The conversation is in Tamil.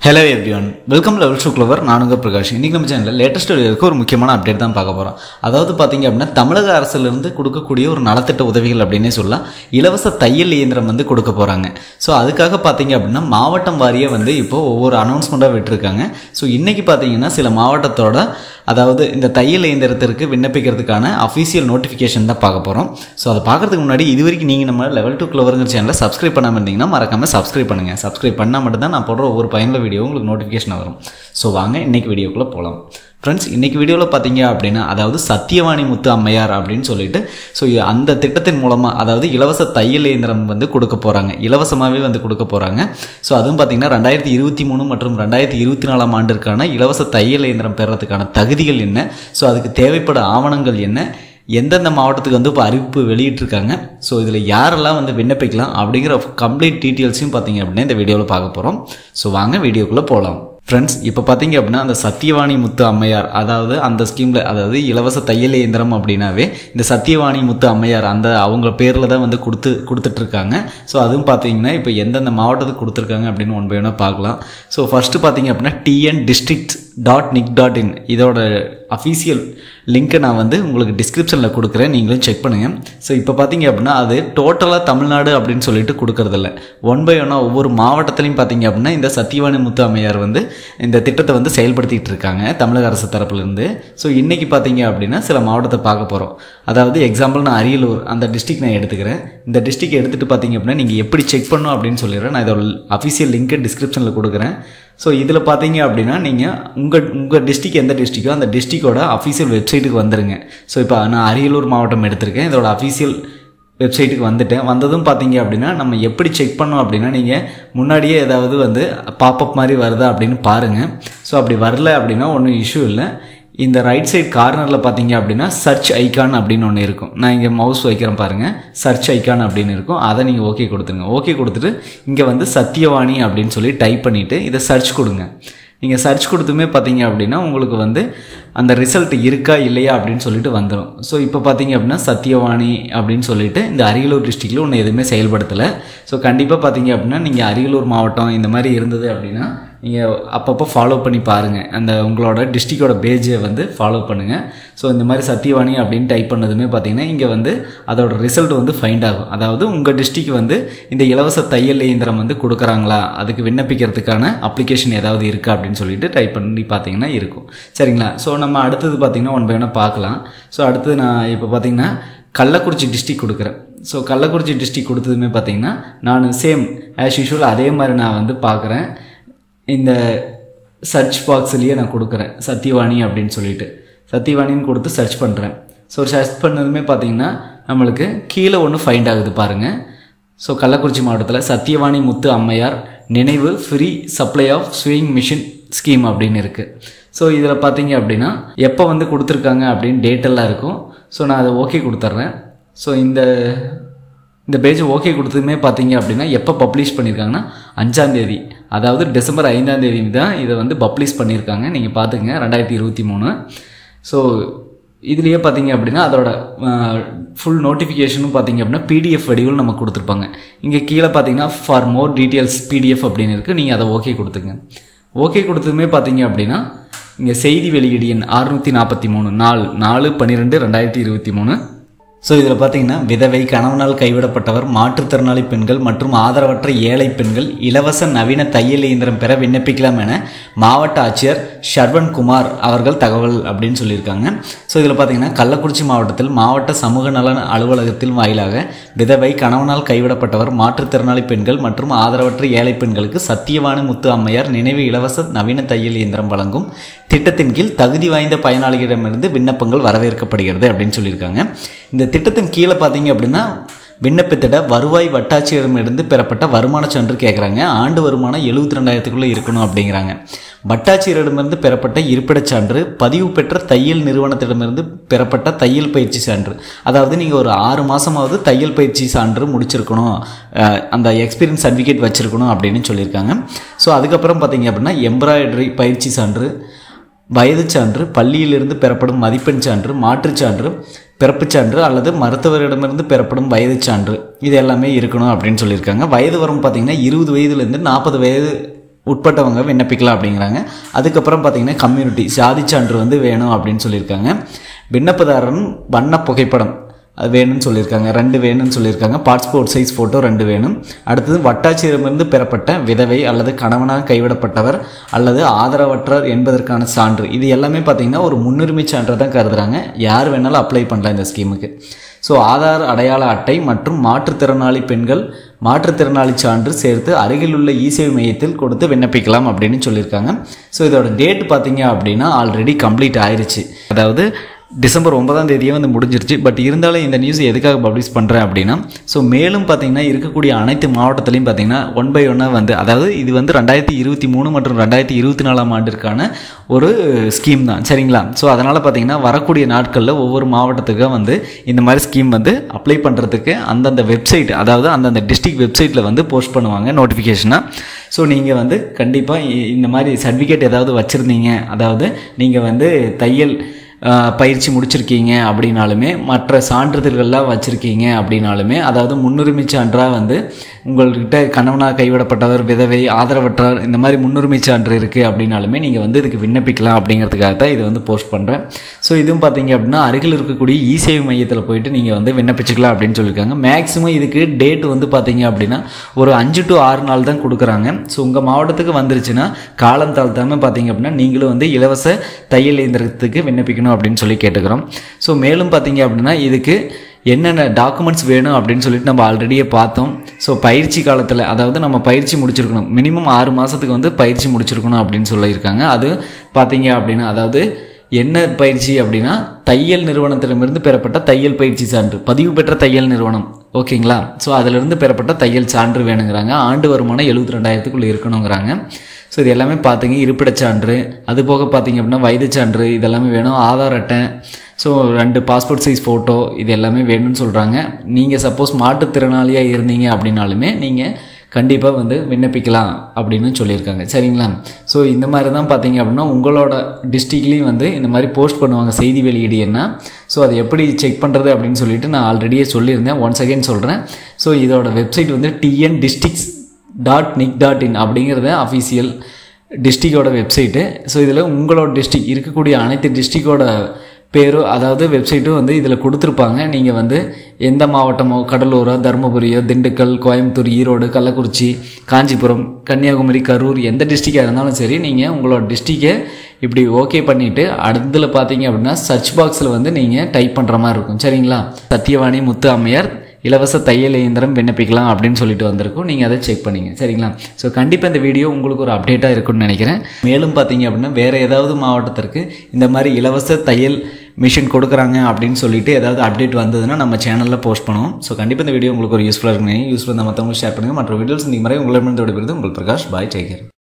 hello everyone welcome level shoe clever நானுங்க பிரகாஷ் இன்றைக்கி நம்ம சேனலில் லேட்டஸ்ட் இருக்க ஒரு முக்கியமான அப்டேட் தான் பார்க்க போகிறோம் அதாவது பார்த்தீங்க அப்படின்னா தமிழக அரசுலேருந்து கொடுக்கக்கூடிய ஒரு நலத்திட்ட உதவிகள் அப்படின்னே சொல்லலாம் இலவச தையல் இயந்திரம் வந்து கொடுக்க போகிறாங்க ஸோ அதுக்காக பார்த்தீங்க அப்படின்னா மாவட்டம் வாரியாக வந்து இப்போ ஒவ்வொரு அனௌன்ஸ்மெண்ட்டாக விட்டுருக்காங்க ஸோ இன்றைக்கி பார்த்தீங்கன்னா சில மாவட்டத்தோட அதாவது இந்த தையல் இயந்திரத்திற்கு விண்ணப்பிக்கிறதுக்கான அஃபீஷியல் நோட்டிஃபிகேஷன் தான் பார்க்க போகிறோம் ஸோ அதை பார்க்கறதுக்கு முன்னாடி இது வரைக்கும் நீங்கள் நம்ம லெவல் டூ கிளவருங்கிற சேனலை சப்ஸ்கிரைப் பண்ணாமல் இருந்தீங்கன்னா மறக்காமல் சப்ஸ்கிரைப் பண்ணுங்கள் சப்ஸ்கிரைப் பண்ணால் மட்டும்தான் நான் போடுற ஒவ்வொரு பயனுள்ள வீடியோ உங்களுக்கு நோட்டிஃபிகேஷன் வரும் ஸோ வாங்க இன்றைக்கி வீடியோக்குள்ளே போகலாம் ஃப்ரெண்ட்ஸ் இன்றைக்கி வீடியோவில் பார்த்தீங்க அப்படின்னா அதாவது சத்தியவாணி முத்து அம்மையார் அப்படின்னு சொல்லிட்டு ஸோ அந்த திட்டத்தின் மூலமாக அதாவது இலவச தையல் இயந்திரம் வந்து கொடுக்க போகிறாங்க இலவசமாகவே வந்து கொடுக்க போகிறாங்க ஸோ அதுவும் பார்த்தீங்கன்னா ரெண்டாயிரத்தி இருபத்தி மூணு மற்றும் ரெண்டாயிரத்தி இருபத்தி நாலாம் ஆண்டிற்கான இலவச தையல் இயந்திரம் பெறதுக்கான தகுதிகள் என்ன ஸோ அதுக்கு தேவைப்பட ஆவணங்கள் என்ன எந்தெந்த மாவட்டத்துக்கு வந்து இப்போ அறிவிப்பு வெளியிட்டிருக்காங்க ஸோ இதில் யாரெல்லாம் வந்து விண்ணப்பிக்கலாம் அப்படிங்கிற கம்ப்ளீட் டீட்டெயில்ஸையும் பார்த்தீங்க அப்படின்னா இந்த வீடியோவில் பார்க்க போகிறோம் ஸோ வாங்க வீடியோக்குள்ளே போகலாம் ஃப்ரெண்ட்ஸ் இப்போ பார்த்தீங்க அப்படின்னா அந்த சத்தியவாணி முத்து அம்மையார் அதாவது அந்த ஸ்கீமில் அதாவது இலவச தையல் இயந்திரம் அப்படின்னாவே இந்த சத்தியவாணி முத்து அம்மையார் அந்த அவங்க பேரில் தான் வந்து கொடுத்து கொடுத்துட்ருக்காங்க ஸோ அதுவும் பார்த்தீங்கன்னா இப்போ எந்தெந்த மாவட்டத்துக்கு கொடுத்துருக்காங்க அப்படின்னு ஒன் பை ஒன்னாக பார்க்கலாம் ஸோ ஃபஸ்ட்டு பார்த்தீங்க அப்படின்னா TN district dot nic dot in இதோட அஃபீஷியல் லிங்க்கை நான் வந்து உங்களுக்கு டிஸ்கிரிப்ஷனில் கொடுக்குறேன் நீங்களும் செக் பண்ணுங்கள் ஸோ இப்போ பார்த்தீங்க அப்படின்னா அது டோட்டலாக தமிழ்நாடு அப்படின்னு சொல்லிட்டு கொடுக்கறதில்ல ஒன் பை ஒன்னாக ஒவ்வொரு மாவட்டத்துலையும் பார்த்தீங்க அப்படின்னா இந்த சத்தியவாணி முத்து அம்மையார் வந்து இந்த திட்டத்தை வந்து செயல்படுத்திகிட்டு இருக்காங்க தமிழக அரசு தரப்புலேருந்து ஸோ இன்றைக்கி பார்த்தீங்க அப்படின்னா சில மாவட்டத்தை பார்க்க போகிறோம் அதாவது எக்ஸாம்பிள் நான் அரியலூர் அந்த டிஸ்ட்ரிக் நான் எடுத்துக்கிறேன் இந்த டிஸ்ட்ரிக் எடுத்துகிட்டு பார்த்தீங்க அப்படின்னா நீங்கள் எப்படி செக் பண்ணணும் அப்படின்னு சொல்லிடுறேன் நான் இதோட அஃபீஷியல் லிங்க்கை டிஸ்கிரிப்ஷனில் கொடுக்குறேன் ஸோ இதில் பார்த்தீங்க அப்படின்னா நீங்கள் உங்கள் உங்கள் டிஸ்ட்ரிக் எந்த டிஸ்ட்ரிக்கோ அந்த டிஸ்ட்ரிக்டோட அஃபீஷியல் வெப்சைட்டுக்கு வந்துடுங்க ஸோ இப்போ நான் அரியலூர் மாவட்டம் எடுத்திருக்கேன் இதோட அஃபீஷியல் வெப்சைட்டுக்கு வந்துட்டேன் வந்ததும் பார்த்தீங்க அப்படின்னா நம்ம எப்படி செக் பண்ணோம் அப்படின்னா நீங்கள் முன்னாடியே ஏதாவது வந்து பாப்பப் மாதிரி வருதா அப்படின்னு பாருங்கள் ஸோ அப்படி வரல அப்படின்னா ஒன்றும் இஷ்யூ இல்லை இந்த ரைட் சைட் கார்னரில் பார்த்தீங்க அப்படின்னா சர்ச் ஐக்கான் அப்படின்னு ஒன்று இருக்கும் நான் இங்கே மவுஸ் வைக்கிறேன் பாருங்கள் சர்ச் ஐக்கான் அப்படின்னு இருக்கும் அதை நீங்கள் ஓகே கொடுத்துருங்க ஓகே கொடுத்துட்டு இங்கே வந்து சத்தியவாணி அப்படின்னு சொல்லி டைப் பண்ணிவிட்டு இதை சர்ச் கொடுங்க நீங்கள் சர்ச் கொடுத்துமே பார்த்தீங்க அப்படின்னா உங்களுக்கு வந்து அந்த ரிசல்ட் இருக்கா இல்லையா அப்படின்னு சொல்லிட்டு வந்துடும் ஸோ இப்போ பார்த்தீங்க அப்படின்னா சத்தியவாணி அப்படின்னு சொல்லிட்டு இந்த அரியலூர் டிஸ்ட்ரிக்டில் ஒன்று எதுவுமே செயல்படுத்தலை ஸோ கண்டிப்பாக பார்த்தீங்க அப்படின்னா நீங்கள் அரியலூர் மாவட்டம் இந்த மாதிரி இருந்தது அப்படின்னா நீங்கள் அப்பப்போ ஃபாலோ பண்ணி பாருங்கள் அந்த உங்களோட டிஸ்ட்ரிக்டோட பேஜை வந்து ஃபாலோ பண்ணுங்கள் ஸோ இந்த மாதிரி சத்தியவாணி அப்படின்னு டைப் பண்ணதுமே பார்த்தீங்கன்னா இங்கே வந்து அதோட ரிசல்ட் வந்து ஃபைண்ட் ஆகும் அதாவது உங்கள் டிஸ்ட்ரிக் வந்து இந்த இலவச தையல் இயந்திரம் வந்து கொடுக்குறாங்களா அதுக்கு விண்ணப்பிக்கிறதுக்கான அப்ளிகேஷன் ஏதாவது இருக்கா அப்படின்னு சொல்லிட்டு டைப் பண்ணி பார்த்தீங்கன்னா இருக்கும் சரிங்களா ஸோ நம்ம அடுத்தது பார்த்தீங்கன்னா ஒன் பை ஒன்னாக பார்க்கலாம் ஸோ அடுத்தது நான் இப்போ பார்த்தீங்கன்னா கள்ளக்குறிச்சி டிஸ்ட்ரிக் கொடுக்குறேன் ஸோ கள்ளக்குறிச்சி டிஸ்ட்ரிக் கொடுத்ததுமே பார்த்தீங்கன்னா நான் சேம் ஆஸ் யூஷுவல் அதே மாதிரி நான் வந்து பார்க்குறேன் இந்த சர்ச் பாக்ஸ்லேயே நான் கொடுக்குறேன் சத்தியவாணி அப்படின்னு சொல்லிட்டு சத்தியவாணின்னு கொடுத்து சர்ச் பண்ணுறேன் ஸோ சர்ச் பண்ணதுமே பார்த்தீங்கன்னா நம்மளுக்கு கீழே ஒன்று ஃபைண்ட் ஆகுது பாருங்கள் ஸோ கள்ளக்குறிச்சி மாவட்டத்தில் சத்தியவாணி முத்து அம்மையார் நினைவு free supply of sewing machine scheme அப்படின்னு இருக்குது ஸோ இதில் பார்த்தீங்க அப்படின்னா எப்போ வந்து கொடுத்துருக்காங்க அப்படின்னு டேட்டெல்லாம் இருக்கும் ஸோ நான் அதை ஓகே கொடுத்துட்றேன் ஸோ இந்த இந்த பேஜ் ஓகே கொடுத்ததுமே பார்த்தீங்க அப்படின்னா எப்போ பப்ளிஷ் பண்ணியிருக்காங்கன்னா அஞ்சாந்தேதி அதாவது டிசம்பர் ஐந்தாந்தேதி தான் இதை வந்து பப்ளிஷ் பண்ணியிருக்காங்க நீங்கள் பார்த்துங்க ரெண்டாயிரத்தி இருபத்தி மூணு ஸோ இதுலேயே பார்த்தீங்க அப்படின்னா அதோட ஃபுல் நோட்டிஃபிகேஷனும் பார்த்தீங்க அப்படின்னா பிடிஎஃப் வடிவில் நம்ம கொடுத்துருப்பாங்க இங்கே கீழே பார்த்தீங்கன்னா ஃபார் மோர் டீட்டெயில்ஸ் பிடிஎஃப் அப்படின்னு இருக்குது நீங்கள் அதை ஓகே கொடுத்துங்க ஓகே கொடுத்ததுமே பார்த்தீங்க அப்படின்னா இங்கே செய்தி வெளியீடு எண் அறுநூற்றி நாற்பத்தி மூணு நாலு நாலு பன்னிரெண்டு ரெண்டாயிரத்தி இருபத்தி மூணு ஸோ இதில் பார்த்தீங்கன்னா விதவை கணவனால் கைவிடப்பட்டவர் மாற்றுத்திறனாளி பெண்கள் மற்றும் ஆதரவற்ற ஏழை பெண்கள் இலவச நவீன தையல் இயந்திரம் பெற விண்ணப்பிக்கலாம் என மாவட்ட ஆட்சியர் ஷர்வன் குமார் அவர்கள் தகவல் அப்படின்னு சொல்லியிருக்காங்க ஸோ இதில் பார்த்தீங்கன்னா கள்ளக்குறிச்சி மாவட்டத்தில் மாவட்ட சமூக நல அலுவலகத்தில் வாயிலாக விதவை கணவனால் கைவிடப்பட்டவர் மாற்றுத்திறனாளி பெண்கள் மற்றும் ஆதரவற்ற ஏழை பெண்களுக்கு சத்தியவாணி முத்து அம்மையார் நினைவு இலவச நவீன தையல் இயந்திரம் வழங்கும் திட்டத்தின் கீழ் தகுதி வாய்ந்த பயனாளிகளிடமிருந்து விண்ணப்பங்கள் வரவேற்கப்படுகிறது அப்படின்னு சொல்லியிருக்காங்க இந்த திட்டத்தின் கீழே பார்த்தீங்க அப்படின்னா விண்ணப்பித்திட வருவாய் வட்டாட்சியரிடமிருந்து பெறப்பட்ட வருமான சான்று கேட்குறாங்க ஆண்டு வருமானம் எழுபத்தி ரெண்டாயிரத்துக்குள்ளே இருக்கணும் அப்படிங்கிறாங்க வட்டாட்சியரிடமிருந்து பெறப்பட்ட இருப்பிடச் சான்று பதிவு பெற்ற தையல் நிறுவனத்திடமிருந்து பெறப்பட்ட தையல் பயிற்சி சான்று அதாவது நீங்கள் ஒரு ஆறு மாதமாவது தையல் பயிற்சி சான்று முடிச்சிருக்கணும் அந்த எக்ஸ்பீரியன்ஸ் சர்டிஃபிகேட் வச்சுருக்கணும் அப்படின்னு சொல்லியிருக்காங்க ஸோ அதுக்கப்புறம் பார்த்தீங்க அப்படின்னா எம்ப்ராய்டரி பயிற்சி சான்று வயது சான்று பள்ளியிலிருந்து பெறப்படும் மதிப்பெண் சான்று மாற்றுச் சான்று பிறப்புச் சான்று அல்லது மருத்துவரிடமிருந்து பெறப்படும் வயது சான்று இது எல்லாமே இருக்கணும் அப்படின்னு சொல்லியிருக்காங்க வயது வரும் பார்த்தீங்கன்னா இருபது வயதுலேருந்து நாற்பது வயது உட்பட்டவங்க விண்ணப்பிக்கலாம் அப்படிங்கிறாங்க அதுக்கப்புறம் பார்த்தீங்கன்னா கம்யூனிட்டி சாதி சான்று வந்து வேணும் அப்படின்னு சொல்லியிருக்காங்க விண்ணப்பதாரன் வண்ண புகைப்படம் அது வேணும்னு சொல்லியிருக்காங்க ரெண்டு வேணும்னு சொல்லியிருக்காங்க பாஸ்போர்ட் சைஸ் ஃபோட்டோ ரெண்டு வேணும் அடுத்தது வட்டாட்சியரிடமிருந்து பெறப்பட்ட விதவை அல்லது கணவனாக கைவிடப்பட்டவர் அல்லது ஆதரவற்றர் என்பதற்கான சான்று இது எல்லாமே பார்த்தீங்கன்னா ஒரு முன்னுரிமை சான்றை தான் கருதுறாங்க யார் வேணாலும் அப்ளை பண்ணலாம் இந்த ஸ்கீமுக்கு ஸோ ஆதார் அடையாள அட்டை மற்றும் மாற்றுத்திறனாளி பெண்கள் மாற்றுத்திறனாளி சான்று சேர்த்து அருகிலுள்ள இசேவை மையத்தில் கொடுத்து விண்ணப்பிக்கலாம் அப்படின்னு சொல்லியிருக்காங்க ஸோ இதோட டேட் பார்த்தீங்க அப்படின்னா ஆல்ரெடி கம்ப்ளீட் ஆயிருச்சு அதாவது டிசம்பர் ஒன்பதாம் தேதியே வந்து முடிஞ்சிருச்சு பட் இருந்தாலும் இந்த நியூஸ் எதுக்காக பப்ளிஷ் பண்ணுறேன் அப்படின்னா ஸோ மேலும் பார்த்தீங்கன்னா இருக்கக்கூடிய அனைத்து மாவட்டத்திலையும் பார்த்தீங்கன்னா ஒன் பை ஒன்னாக வந்து அதாவது இது வந்து ரெண்டாயிரத்தி இருபத்தி மூணு மற்றும் ரெண்டாயிரத்தி இருபத்தி நாலாம் ஆண்டிற்கான ஒரு ஸ்கீம் தான் சரிங்களா ஸோ அதனால் பார்த்தீங்கன்னா வரக்கூடிய நாட்களில் ஒவ்வொரு மாவட்டத்துக்கும் வந்து இந்த மாதிரி ஸ்கீம் வந்து அப்ளை பண்ணுறதுக்கு அந்தந்த வெப்சைட் அதாவது அந்தந்த டிஸ்ட்ரிக்ட் வெப்சைட்டில் வந்து போஸ்ட் பண்ணுவாங்க நோட்டிஃபிகேஷனாக ஸோ நீங்கள் வந்து கண்டிப்பாக இந்த மாதிரி சர்டிஃபிகேட் ஏதாவது வச்சுருந்தீங்க அதாவது நீங்கள் வந்து தையல் ஆஹ், பயிற்சி முடிச்சிருக்கீங்க அப்படின்னாலுமே மற்ற சான்றிதழ்கள்லாம் வச்சுருக்கீங்க அப்படின்னாலுமே அதாவது முன்னுரிமை சான்றாக வந்து உங்கள்கிட்ட கணவனாக கைவிடப்பட்டவர் விதவை ஆதரவற்றார் இந்த மாதிரி முன்னுரிமை சான்று இருக்குது அப்படின்னாலுமே நீங்கள் வந்து இதுக்கு விண்ணப்பிக்கலாம் அப்படிங்கிறதுக்காக தான் இதை வந்து போஸ்ட் பண்ணுறேன் ஸோ இதுவும் பார்த்தீங்க அப்படின்னா அருகில் இருக்கக்கூடிய இ சேவை மையத்தில் போயிட்டு நீங்கள் வந்து விண்ணப்பிச்சுக்கலாம் அப்படின்னு சொல்லியிருக்காங்க மேக்ஸிமம் இதுக்கு டேட் வந்து பார்த்தீங்க அப்படின்னா ஒரு அஞ்சு டு ஆறு நாள் தான் கொடுக்குறாங்க ஸோ உங்கள் மாவட்டத்துக்கு வந்துருச்சுன்னா காலம் தாழ்த்தாமல் பார்த்தீங்க அப்படின்னா நீங்களும் வந்து இலவச தையல் இயந்திரத்துக்கு விண்ணப்பிக்கணும் அப்படின்னு சொல்லி கேட்டுக்கிறோம் ஸோ மேலும் பார்த்தீங்க அப்படின்னா இதுக்கு என்னென்ன டாக்குமெண்ட்ஸ் வேணும் அப்படின்னு சொல்லிட்டு நம்ம ஆல்ரெடியே பார்த்தோம் ஸோ பயிற்சி காலத்தில் அதாவது நம்ம பயிற்சி முடிச்சிருக்கணும் மினிமம் ஆறு மாதத்துக்கு வந்து பயிற்சி முடிச்சிருக்கணும் அப்படின்னு சொல்லியிருக்காங்க அது பார்த்தீங்க அப்படின்னா அதாவது என்ன பயிற்சி அப்படின்னா தையல் நிறுவனத்திடமிருந்து பெறப்பட்ட தையல் பயிற்சி சான்று பதிவு பெற்ற தையல் நிறுவனம் ஓகேங்களா ஸோ அதிலிருந்து பெறப்பட்ட தையல் சான்று வேணுங்கிறாங்க ஆண்டு வருமானம் எழுபத்தி ரெண்டாயிரத்துக்குள்ளே இருக்கணுங்கிறாங்க ஸோ இது எல்லாமே பார்த்தீங்க இருப்பிடச் சான்று அது போக பார்த்தீங்க அப்படின்னா வயது சான்று இதெல்லாமே வேணும் ஆதார் அட்டை ஸோ ரெண்டு பாஸ்போர்ட் சைஸ் ஃபோட்டோ இது எல்லாமே வேணும்னு சொல்கிறாங்க நீங்கள் சப்போஸ் மாற்றுத்திறனாளியாக இருந்தீங்க அப்படின்னாலுமே நீங்கள் கண்டிப்பாக வந்து விண்ணப்பிக்கலாம் அப்படின்னு சொல்லியிருக்காங்க சரிங்களா ஸோ இந்த மாதிரி தான் பார்த்தீங்க அப்படின்னா உங்களோட டிஸ்ட்ரிக்ட்லேயும் வந்து இந்த மாதிரி போஸ்ட் பண்ணுவாங்க செய்தி வெளியீடு என்ன ஸோ அதை எப்படி செக் பண்ணுறது அப்படின்னு சொல்லிட்டு நான் ஆல்ரெடியே சொல்லியிருந்தேன் ஒன்ஸ் அகைன் சொல்கிறேன் ஸோ இதோட வெப்சைட் வந்து TN districts dot nic dot in அப்படிங்கிறத அஃபீஷியல் டிஸ்ட்ரிக்டோட வெப்சைட்டு ஸோ இதில் உங்களோட டிஸ்ட்ரிக் இருக்கக்கூடிய அனைத்து டிஸ்ட்ரிக்டோட பேரும் அதாவது வெப்சைட்டும் வந்து இதில் கொடுத்துருப்பாங்க நீங்கள் வந்து எந்த மாவட்டமோ கடலூரோ தருமபுரியோ திண்டுக்கல் கோயம்புத்தூர் ஈரோடு கள்ளக்குறிச்சி காஞ்சிபுரம் கன்னியாகுமரி கரூர் எந்த டிஸ்ட்ரிக்டாக இருந்தாலும் சரி நீங்கள் உங்களோட டிஸ்ட்ரிக்கை இப்படி ஓகே பண்ணிவிட்டு அடுத்ததில் பார்த்தீங்க அப்படின்னா சர்ச் பாக்ஸில் வந்து நீங்கள் டைப் பண்ணுற மாதிரி இருக்கும் சரிங்களா சத்தியவாணி முத்து அம்மையார் இலவச தையல் இயந்திரம் விண்ணப்பிக்கலாம் அப்படின்னு சொல்லிட்டு வந்திருக்கும் நீங்கள் அதை செக் பண்ணிங்க சரிங்களா ஸோ கண்டிப்பாக இந்த வீடியோ உங்களுக்கு ஒரு அப்டேட்டாக இருக்கும்னு நினைக்கிறேன் மேலும் பார்த்தீங்க அப்படின்னா வேறு ஏதாவது மாவட்டத்திற்கு இந்த மாதிரி இலவச தையல் மிஷின் கொடுக்குறாங்க அப்படின்னு சொல்லிட்டு ஏதாவது அப்டேட் வந்ததுன்னா நம்ம சேனலில் போஸ்ட் பண்ணுவோம் ஸோ கண்டிப்பாக இந்த வீடியோ உங்களுக்கு ஒரு யூஸ்ஃபுல்லாக இருக்குங்க யூஸ்ஃபுல்லாக மற்றவங்களுக்கு ஷேர் பண்ணுங்கள் மற்ற வீடியோஸ் இந்த மாதிரி உங்களிடமிருந்து விடுபடுது உங்கள் பிரகாஷ் பாய் டேக்கர்